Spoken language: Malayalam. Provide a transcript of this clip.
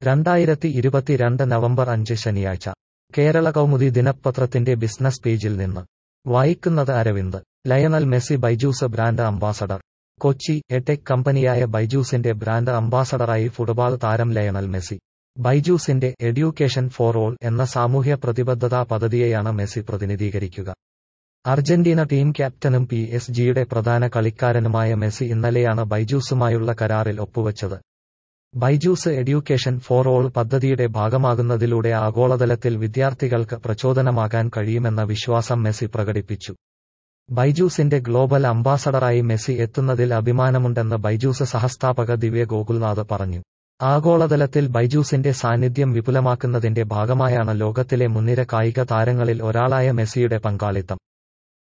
രണ്ടായിരത്തി ഇരുപത്തിരണ്ട് നവംബർ അഞ്ച് ശനിയാഴ്ച കേരള കൗമുദി ദിനപത്രത്തിന്റെ ബിസിനസ് പേജിൽ നിന്ന് വായിക്കുന്നത് Aravind Lionel Messi Byju's brand ambassador Kochi edtech കമ്പനിയായ ബൈജൂസിന്റെ ബ്രാൻഡ് അംബാസഡറായി ഫുട്ബോൾ താരം ലയണൽ മെസ്സി ബൈജൂസിന്റെ എഡ്യൂക്കേഷൻ ഫോർ ഓൾ എന്ന സാമൂഹ്യ പ്രതിബദ്ധതാ പദ്ധതിയെയാണ് മെസ്സി പ്രതിനിധീകരിക്കുക അർജന്റീന ടീം ക്യാപ്റ്റനും പി എസ് ജിയുടെ പ്രധാന കളിക്കാരനുമായ മെസ്സി ഇന്നലെയാണ് ബൈജൂസുമായുള്ള കരാറിൽ ഒപ്പുവച്ചത് ബൈജൂസ് എഡ്യൂക്കേഷൻ ഫോർ ഓൾ പദ്ധതിയുടെ ഭാഗമാകുന്നതിലൂടെ ആഗോളതലത്തിൽ വിദ്യാർത്ഥികൾക്ക് പ്രചോദനമാകാൻ കഴിയുമെന്ന വിശ്വാസം മെസ്സി പ്രകടിപ്പിച്ചു ബൈജൂസിന്റെ ഗ്ലോബൽ അംബാസഡറായി മെസ്സി എത്തുന്നതിൽ അഭിമാനമുണ്ടെന്ന് ബൈജൂസ് സഹസ്ഥാപക ദിവ്യ ഗോകുൽനാഥ് പറഞ്ഞു ആഗോളതലത്തിൽ ബൈജൂസിന്റെ സാന്നിധ്യം വിപുലമാക്കുന്നതിന്റെ ഭാഗമായാണ് ലോകത്തിലെ മുൻനിര കായിക താരങ്ങളിൽ ഒരാളായ മെസ്സിയുടെ പങ്കാളിത്തം